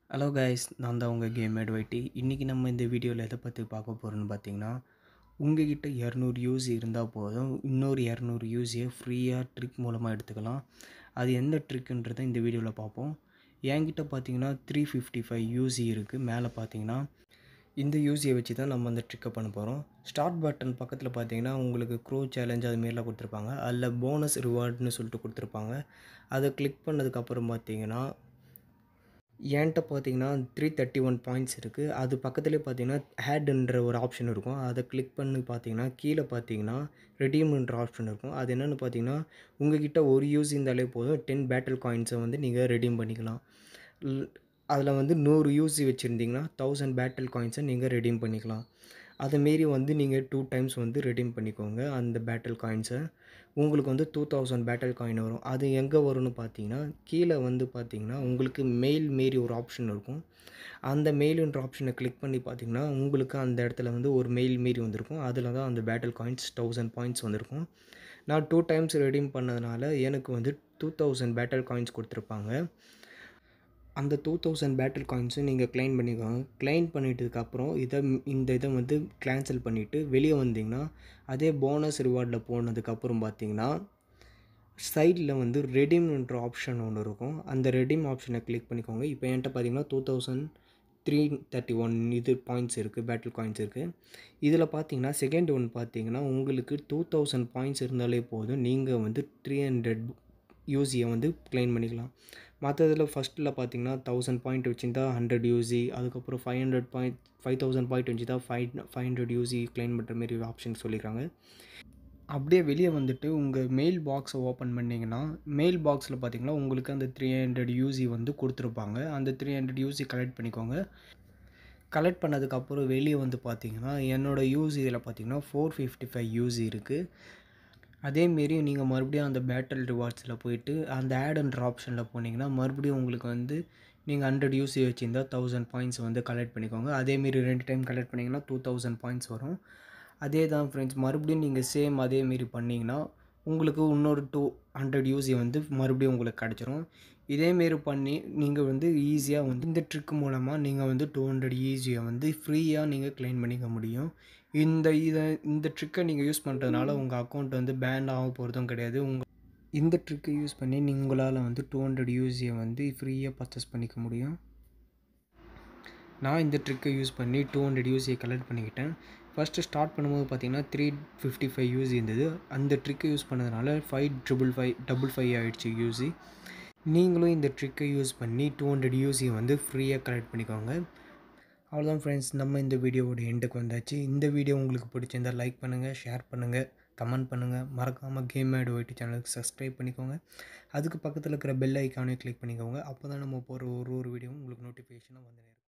hello guys நான் தான் உங்கள் கேம் வைட்டி இன்றைக்கி நம்ம இந்த வீடியோவில் எதை பற்றி பார்க்க போகிறோன்னு பார்த்தீங்கன்னா உங்ககிட்ட இரநூறு யூசி இருந்தால் போதும் இன்னொரு இரநூறு யூசியை ஃப்ரீயாக ட்ரிக் மூலமாக எடுத்துக்கலாம் அது எந்த ட்ரிக்குன்றதை இந்த வீடியோவில் பார்ப்போம் என்கிட்ட பார்த்தீங்கன்னா த்ரீ ஃபிஃப்டி ஃபைவ் யூசி இருக்குது மேலே பார்த்தீங்கன்னா இந்த யூசியை வச்சு தான் நம்ம அந்த ட்ரிக்கை பண்ண போகிறோம் ஸ்டார்ட் பட்டன் பக்கத்தில் பார்த்தீங்கன்னா உங்களுக்கு க்ரோ சேலஞ்ச் அது மாரிலாம் கொடுத்துருப்பாங்க அதில் போனஸ் ரிவார்ட்னு சொல்லிட்டு கொடுத்துருப்பாங்க அதை கிளிக் பண்ணதுக்கப்புறம் பார்த்தீங்கன்னா என்கிட்ட பார்த்தீங்கன்னா த்ரீ தேர்ட்டி ஒன் பாயிண்ட்ஸ் இருக்குது அது பக்கத்துலேயே பார்த்தீங்கன்னா ஹேடுன்ற ஒரு ஆப்ஷன் இருக்கும் அதை கிளிக் பண்ணி பார்த்தீங்கன்னா கீழே பார்த்தீங்கன்னா ரெடீம்ன்ற ஆப்ஷன் இருக்கும் அது என்னென்னு பார்த்தீங்கன்னா உங்ககிட்ட ஒரு யூஸ் இருந்தாலே போதும் டென் பேட்டில் காயின்ஸை வந்து நீங்கள் ரெடீம் பண்ணிக்கலாம் அதில் வந்து நூறு யூசி வச்சுருந்தீங்கன்னா தௌசண்ட் பேட்டில் காயின்ஸை நீங்கள் ரெடீம் பண்ணிக்கலாம் அதுமாரி வந்து நீங்கள் டூ டைம்ஸ் வந்து ரெடீம் பண்ணிக்கோங்க அந்த பேட்டில் காயின்ஸை உங்களுக்கு வந்து டூ தௌசண்ட் பேட்டில் காயின் வரும் அது எங்கே வரும்னு பார்த்தீங்கன்னா கீழே வந்து பார்த்தீங்கன்னா உங்களுக்கு மெயில் மாரி ஒரு ஆப்ஷன் இருக்கும் அந்த மெயிலுன்ற ஆப்ஷனை கிளிக் பண்ணி பார்த்தீங்கன்னா உங்களுக்கு அந்த இடத்துல வந்து ஒரு மெயில் மாரி வந்திருக்கும் அதில் தான் அந்த பேட்டில் காயின்ஸ் தௌசண்ட் பாயிண்ட்ஸ் வந்திருக்கும் நான் டூ டைம்ஸ் ரெடீம் பண்ணதுனால எனக்கு வந்து டூ தௌசண்ட் பேட்டில் காயின்ஸ் கொடுத்துருப்பாங்க அந்த டூ தௌசண்ட் பேட்டில் காயின்ஸும் நீங்கள் கிளைம் பண்ணிக்கோங்க கிளைம் பண்ணிட்டதுக்கப்புறம் இதை இந்த இதை வந்து கேன்சல் பண்ணிவிட்டு வெளியே வந்தீங்கன்னா அதே போனஸ் ரிவார்டில் போனதுக்கப்புறம் பார்த்தீங்கன்னா சைடில் வந்து ரெடீம்ன்ற ஆப்ஷன் ஒன்று இருக்கும் அந்த ரெடீம் ஆப்ஷனை கிளிக் பண்ணிக்கோங்க இப்போ என்கிட்ட பார்த்தீங்கன்னா two thousand three thirty one இது பாயிண்ட்ஸ் இருக்குது பேட்டில் காயின்ஸ் இருக்குது இதில் பார்த்தீங்கன்னா செகண்ட் ஒன் பார்த்தீங்கன்னா உங்களுக்கு டூ தௌசண்ட் பாயிண்ட்ஸ் இருந்தாலே போதும் நீங்கள் வந்து த்ரீ ஹண்ட்ரட் யூசியை வந்து கிளைம் பண்ணிக்கலாம் மற்றதில் ஃபஸ்ட்டில் பார்த்தீங்கன்னா தௌசண்ட் பாயிண்ட் வச்சுருந்தா ஹண்ட்ரட் யூசி அதுக்கப்புறம் five hundred point five thousand point வச்சு தான் five five hundred UC claim பண்ணுற மாரி ஆப்ஷன் சொல்லியிருக்காங்க அப்படியே வெளியே வந்துட்டு உங்கள் மெயில் பாக்ஸை ஓப்பன் பண்ணிங்கன்னா மெயில் பாக்ஸில் பார்த்தீங்கன்னா உங்களுக்கு அந்த த்ரீ ஹண்ட்ரட் யூசி வந்து கொடுத்துருப்பாங்க அந்த த்ரீ ஹண்ட்ரட் யூசி கலெக்ட் பண்ணிக்கோங்க கலெக்ட் பண்ணதுக்கப்புறம் வெளியே வந்து பார்த்தீங்கன்னா என்னோடய யூசி இதில் பார்த்தீங்கன்னா ஃபோர் ஃபிஃப்டி ஃபைவ் யூசி இருக்குது அதேமாரி நீங்கள் மறுபடியும் அந்த பேட்டல் ரிவார்ட்ஸில் போயிட்டு அந்த ஆடுன்ற ஆப்ஷனில் போனீங்கன்னா மறுபடியும் உங்களுக்கு வந்து நீங்கள் ஹண்ட்ரட் யூசி வச்சுருந்தா தௌசண்ட் பாயிண்ட்ஸ் வந்து கலெக்ட் பண்ணிக்கோங்க அதேமாரி ரெண்டு டைம் கலெக்ட் பண்ணிங்கன்னா டூ தௌசண்ட் பாயிண்ட்ஸ் வரும் அதே தான் ஃப்ரெண்ட்ஸ் மறுபடியும் நீங்கள் சேம் அதேமாரி பண்ணிங்கன்னா உங்களுக்கு இன்னொரு டூ ஹண்ட்ரட் யூசி வந்து மறுபடியும் உங்களுக்கு கிடச்சிரும் இதேமாரி பண்ணி நீங்கள் வந்து ஈஸியாக வந்து இந்த ட்ரிக் மூலமாக நீங்கள் வந்து டூ ஹண்ட்ரட் ஈஸியை வந்து ஃப்ரீயாக நீங்கள் கிளைம் பண்ணிக்க முடியும் இந்த இதை இந்த ட்ரிக்கை நீங்கள் யூஸ் பண்ணுறதுனால உங்கள் அக்கௌண்ட் வந்து பேன் ஆக போகிறதும் கிடையாது உங்கள் இந்த ட்ரிக்கை யூஸ் பண்ணி உங்களால் வந்து டூ ஹண்ட்ரட் யூஸியை வந்து ஃப்ரீயாக பர்ச்சேஸ் பண்ணிக்க முடியும் நான் இந்த ட்ரிக்கை யூஸ் பண்ணி டூ ஹண்ட்ரட் யூஸியை கலெக்ட் பண்ணிக்கிட்டேன் ஃபஸ்ட்டு ஸ்டார்ட் பண்ணும்போது பார்த்தீங்கன்னா த்ரீ ஃபிஃப்டி ஃபைவ் யூஸ் இருந்தது அந்த ட்ரிக்கை யூஸ் பண்ணதுனால five triple five double five ஆகிடுச்சு யூசி நீங்களும் இந்த ட்ரிக்கை யூஸ் பண்ணி டூ ஹண்ட்ரட் யூஸியை வந்து ஃப்ரீயாக கலெக்ட் பண்ணிக்கோங்க அவ்வளோதான் ஃப்ரெண்ட்ஸ் நம்ம இந்த வீடியோவோட எண்டுக்கு வந்தாச்சு இந்த வீடியோ உங்களுக்கு பிடிச்சிருந்தால் லைக் பண்ணுங்கள் ஷேர் பண்ணுங்கள் கமெண்ட் பண்ணுங்கள் மறக்காமல் கேம் மேட் ஒயிட்டு சேனலுக்கு சப்ஸ்கிரைப் பண்ணிக்கோங்க அதுக்கு பக்கத்தில் இருக்கிற பெல் ஐக்கானையும் கிளிக் பண்ணிக்கோங்க அப்போ தான் நம்ம போகிற ஒரு ஒரு வீடியோவும் உங்களுக்கு நோட்டிஃபிகேஷனாக வந்து